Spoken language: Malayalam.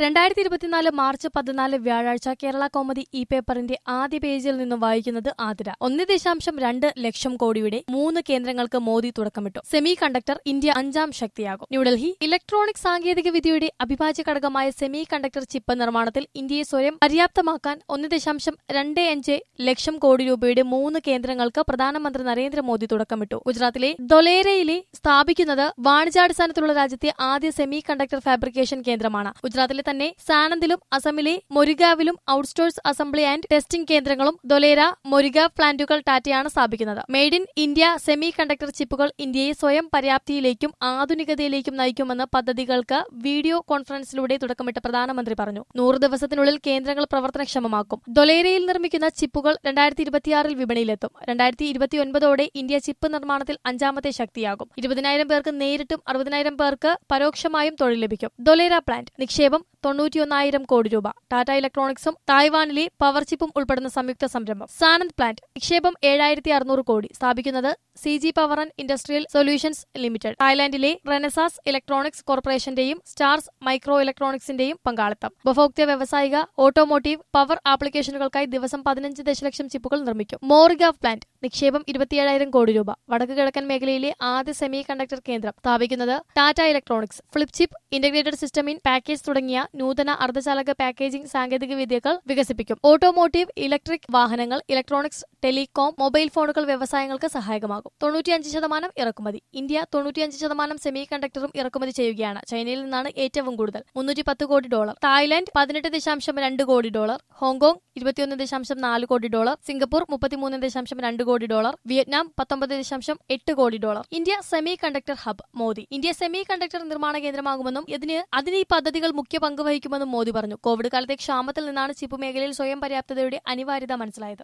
രണ്ടായിരത്തി ഇരുപത്തിനാല് മാർച്ച് പതിനാല് വ്യാഴാഴ്ച കേരള കോമഡി ഇ പേപ്പറിന്റെ ആദ്യ പേജിൽ നിന്നും വായിക്കുന്നത് ആതിര ഒന്ന് ദശാംശം രണ്ട് ലക്ഷം കോടിയുടെ മൂന്ന് കേന്ദ്രങ്ങൾക്ക് മോദി തുടക്കമിട്ടു സെമി കണ്ടക്ടർ ഇന്ത്യ അഞ്ചാം ശക്തിയാകും ന്യൂഡൽഹി ഇലക്ട്രോണിക് സാങ്കേതിക വിദ്യയുടെ അവിഭാജ്യ ഘടകമായ സെമി കണ്ടക്ടർ ചിപ്പ് നിർമ്മാണത്തിൽ ഇന്ത്യയെ സ്വയം പര്യാപ്തമാക്കാൻ ഒന്ന് ദശാംശം രണ്ട് അഞ്ച് ലക്ഷം കോടി രൂപയുടെ മൂന്ന് കേന്ദ്രങ്ങൾക്ക് പ്രധാനമന്ത്രി നരേന്ദ്രമോദി തുടക്കമിട്ടു ഗുജറാത്തിലെ ദൊലേരയിലെ സ്ഥാപിക്കുന്നത് വാണിജ്യാടിസ്ഥാനത്തിലുള്ള രാജ്യത്തെ ആദ്യ സെമി കണ്ടക്ടർ ഫാബ്രിക്കേഷൻ കേന്ദ്രമാണ് ഗുജറാത്തിലെ തന്നെ സാനന്ദിലും അസമിലെ മൊരിഗാവിലും ഔട്ട്സ്റ്റോഴ്സ് അസംബ്ലി ആൻഡ് ടെസ്റ്റിംഗ് കേന്ദ്രങ്ങളും ദൊലേര മൊരിഗാവ് പ്ലാന്റുകൾ ടാറ്റയാണ് സ്ഥാപിക്കുന്നത് made in India semiconductor ചിപ്പുകൾ ഇന്ത്യയെ സ്വയം പര്യാപ്തിയിലേക്കും ആധുനികതയിലേക്കും നയിക്കുമെന്ന് പദ്ധതികൾക്ക് വീഡിയോ കോൺഫറൻസിലൂടെ തുടക്കമിട്ട പ്രധാനമന്ത്രി പറഞ്ഞു നൂറ് ദിവസത്തിനുള്ളിൽ കേന്ദ്രങ്ങൾ പ്രവർത്തനക്ഷമമാക്കും ദൊലേരയിൽ നിർമ്മിക്കുന്ന ചിപ്പുകൾ രണ്ടായിരത്തി ഇരുപത്തിയാറിൽ വിപണിയിലെത്തും രണ്ടായിരത്തി ഇരുപത്തിയൊൻപതോടെ ഇന്ത്യ ചിപ്പ് നിർമ്മാണത്തിൽ അഞ്ചാമത്തെ ശക്തിയാകും ഇരുപതിനായിരം പേർക്ക് നേരിട്ടും അറുപതിനായിരം പേർക്ക് പരോക്ഷമായും തൊഴിൽ ലഭിക്കും ദൊലേര പ്ലാന്റ് നിക്ഷേപം തൊണ്ണൂറ്റിയൊന്നായിരം കോടി രൂപ ടാറ്റ ഇലക്ട്രോണിക്സും തായ്വാനിലെ പവർ ചിപ്പും ഉൾപ്പെടുന്ന സംയുക്ത സംരംഭം സാനന്ദ് പ്ലാന്റ് നിക്ഷേപം ഏഴായിരത്തി അറുന്നൂറ് കോടി സ്ഥാപിക്കുന്നത് C G power and industrial solutions limited തായ്ലാന്റിലെ റെനസാസ് ഇലക്ട്രോണിക്സ് കോർപ്പറേഷന്റെയും സ്റ്റാർസ് മൈക്രോ ഇലക്ട്രോണിക്സിന്റെയും പങ്കാളിത്തം ഉപഭോക്തൃ വ്യവസായിക ഓട്ടോമോട്ടീവ് പവർ ആപ്ലിക്കേഷനുകൾക്കായി ദിവസം പതിനഞ്ച് ദശലക്ഷം ചിപ്പുകൾ നിർമ്മിക്കും മോറിഗാവ് പ്ലാന്റ് നിക്ഷേപം ഇരുപത്തിയേഴായിരം കോടി രൂപ വടക്ക് കിഴക്കൻ മേഖലയിലെ ആദ്യ സെമി കണ്ടക്ടർ കേന്ദ്രം സ്ഥാപിക്കുന്നത് Tata electronics flip chip integrated system in package തുടങ്ങിയ നൂതന അർദ്ധചാലക പാക്കേജിംഗ് സാങ്കേതിക വിദ്യകൾ വികസിപ്പിക്കും ഓട്ടോമോട്ടീവ് ഇലക്ട്രിക് വാഹനങ്ങൾ ഇലക്ട്രോണിക്സ് ടെലികോം മൊബൈൽ ഫോണുകൾ വ്യവസായങ്ങൾക്ക് സഹായകമാകും തൊണ്ണൂറ്റിയഞ്ച് ശതമാനം ഇറക്കുമതി ഇന്ത്യ തൊണ്ണൂറ്റിയഞ്ച് ശതമാനം സെമി കണ്ടക്ടറും ഇറക്കുമതി ചെയ്യുകയാണ് ചൈനയിൽ നിന്നാണ് ഏറ്റവും കൂടുതൽ മുന്നൂറ്റി പത്ത് കോടി ഡോളർ തായ്ലാന്റ് പതിനെട്ട് ദശാംശം രണ്ട് കോടി ഡോളർ ഹോങ്കോങ് ഇരുപത്തിയൊന്ന് ദശാംശം നാല് കോടി ഡോളർ സിംഗപ്പൂർ മുപ്പത്തിമൂന്ന് ദശാംശം രണ്ട് കോടി ഡോളർ വിയറ്റ്നാം പത്തൊമ്പത് ദശാംശം എട്ട് crore dollar India semiconductor hub Modi India semiconductor നിർമ്മാണ കേന്ദ്രമാകുമെന്നും ഇതിന് അതിന് ഈ പദ്ധതികൾ മുഖ്യ പങ്ക് വഹിക്കുമെന്നും മോദി പറഞ്ഞു കോവിഡ് കാലത്തെ ക്ഷാമത്തിൽ നിന്നാണ് ചിപ്പ് മേഖലയിൽ സ്വയം പര്യാപ്തതയുടെ അനിവാര്യത മനസ്സിലായത്